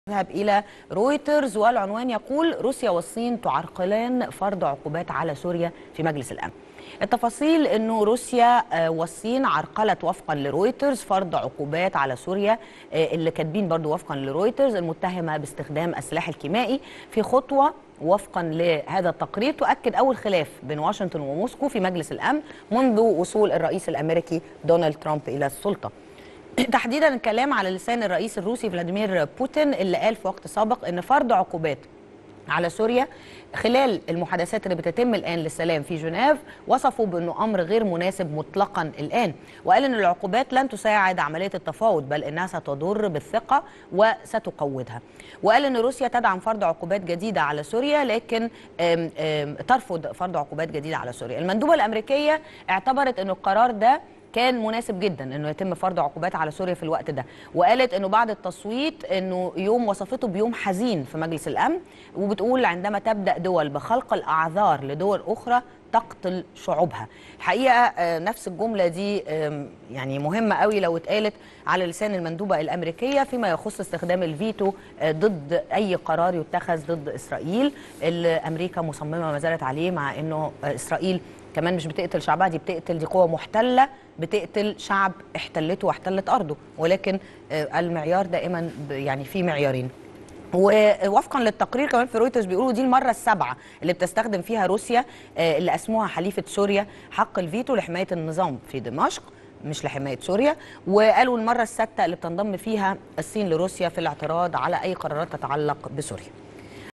نذهب إلى رويترز والعنوان يقول روسيا والصين تعرقلان فرض عقوبات على سوريا في مجلس الأمن التفاصيل أنه روسيا آه، والصين عرقلت وفقا لرويترز فرض عقوبات على سوريا آه، اللي كاتبين برضو وفقا لرويترز المتهمة باستخدام السلاح الكيميائي في خطوة وفقا لهذا التقرير تؤكد أول خلاف بين واشنطن وموسكو في مجلس الأمن منذ وصول الرئيس الأمريكي دونالد ترامب إلى السلطة تحديدا الكلام على لسان الرئيس الروسي فلاديمير بوتين اللي قال في وقت سابق ان فرض عقوبات على سوريا خلال المحادثات اللي بتتم الان للسلام في جنيف وصفوا بانه امر غير مناسب مطلقا الان وقال ان العقوبات لن تساعد عمليه التفاوض بل انها ستضر بالثقه وستقوضها وقال ان روسيا تدعم فرض عقوبات جديده على سوريا لكن آم آم ترفض فرض عقوبات جديده على سوريا المندوبه الامريكيه اعتبرت انه القرار ده كان مناسب جدا انه يتم فرض عقوبات على سوريا في الوقت ده وقالت انه بعد التصويت انه يوم وصفته بيوم حزين في مجلس الامن وبتقول عندما تبدا دول بخلق الاعذار لدول اخرى تقتل شعوبها الحقيقه آه، نفس الجمله دي آم، يعني مهمه قوي لو اتقالت على لسان المندوبه الامريكيه فيما يخص استخدام الفيتو آه، ضد اي قرار يتخذ ضد اسرائيل اللي امريكا مصممه ما زالت عليه مع انه آه، اسرائيل كمان مش بتقتل شعبها دي بتقتل دي قوة محتلة بتقتل شعب احتلته واحتلت أرضه ولكن آه، المعيار دائما ب- يعني في معيارين ووفقا للتقرير كمان في رويترز بيقولوا دي المره السابعه اللي بتستخدم فيها روسيا آه، اللي اسموها حليفه سوريا حق الفيتو لحمايه النظام في دمشق مش لحمايه سوريا وقالوا المره السادسه اللي بتنضم فيها الصين لروسيا في الاعتراض على اي قرارات تتعلق بسوريا